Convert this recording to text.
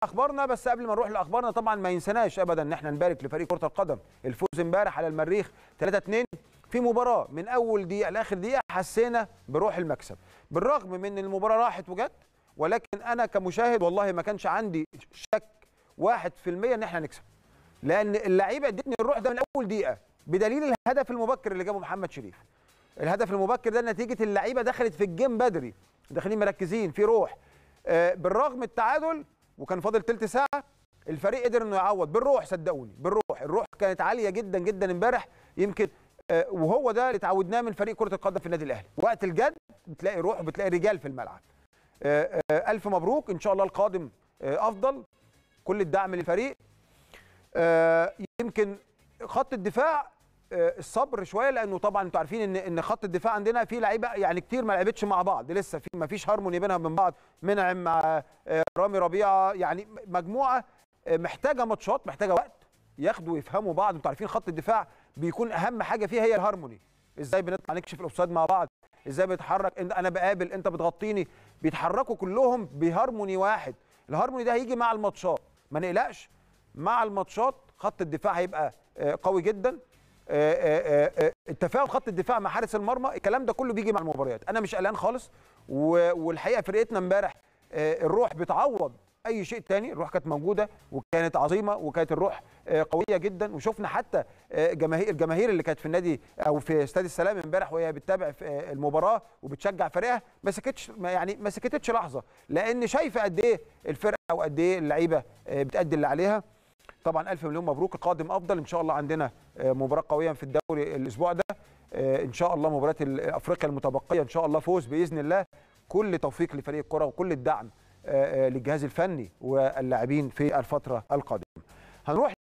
لاخبارنا بس قبل ما نروح لاخبارنا طبعا ما ينسناش ابدا ان احنا نبارك لفريق كره القدم الفوز امبارح على المريخ 3 2 في مباراه من اول دقيقه لاخر دقيقه حسينا بروح المكسب بالرغم من ان المباراه راحت وجت ولكن انا كمشاهد والله ما كانش عندي شك 1% ان احنا نكسب لان اللعيبه ادتني الروح ده من اول دقيقه بدليل الهدف المبكر اللي جابه محمد شريف الهدف المبكر ده نتيجه اللعيبه دخلت في الجيم بدري داخلين مركزين في روح آه، بالرغم التعادل وكان فاضل تلت ساعه الفريق قدر انه يعوض بالروح صدقوني بالروح الروح كانت عاليه جدا جدا امبارح يمكن آه، وهو ده اللي اتعودناه من فريق كره القدم في النادي الاهلي وقت الجد بتلاقي روح وبتلاقي رجال في الملعب آه، آه، الف مبروك ان شاء الله القادم آه، افضل كل الدعم للفريق آه، يمكن خط الدفاع آه، الصبر شويه لانه طبعا انتوا عارفين ان ان خط الدفاع عندنا فيه لعيبه يعني كتير ما لعبتش مع بعض لسه في ما فيش هارموني بينها وبين بعض منعم مع آه، رامي ربيعه يعني مجموعه آه، محتاجه ماتشات محتاجه وقت ياخدوا ويفهموا بعض انتوا عارفين خط الدفاع بيكون اهم حاجه فيه هي الهارموني ازاي بنطلع نكشف الاوفسايد مع بعض ازاي بيتحرك إن- انا بقابل انت بتغطيني بيتحركوا كلهم بهارموني واحد الهارموني ده هيجي مع الماتشات ما نقلقش مع الماتشات خط الدفاع هيبقى آه، قوي جدا آه، آه، آه، التفاهم خط الدفاع مع حارس المرمى الكلام ده كله بيجي مع المباريات انا مش قلقان خالص و- والحقيقه فرقتنا امبارح آه، الروح بتعوض اي شيء تاني الروح كانت موجوده وكانت عظيمه وكانت الروح آه، قويه جدا وشفنا حتى آه، جماهير الجماهير اللي كانت في النادي او في استاد السلام امبارح وهي بتتابع في، آه، المباراه وبتشجع فريقها ما سكتش ما يعني ما سكتتش لحظه لان شايفه قد ايه الفرقه وقد ايه اللعيبه آه، بتأدي اللي عليها طبعا الف مليون مبروك القادم افضل ان شاء الله عندنا آه، مباراه قويه في الدوري الاسبوع ده آه، ان شاء الله مباراه ال- افريقيا المتبقيه ان شاء الله فوز باذن الله كل توفيق لفريق الكره وكل الدعم آه، آه، للجهاز الفني واللاعبين في الفتره القادمه هنروح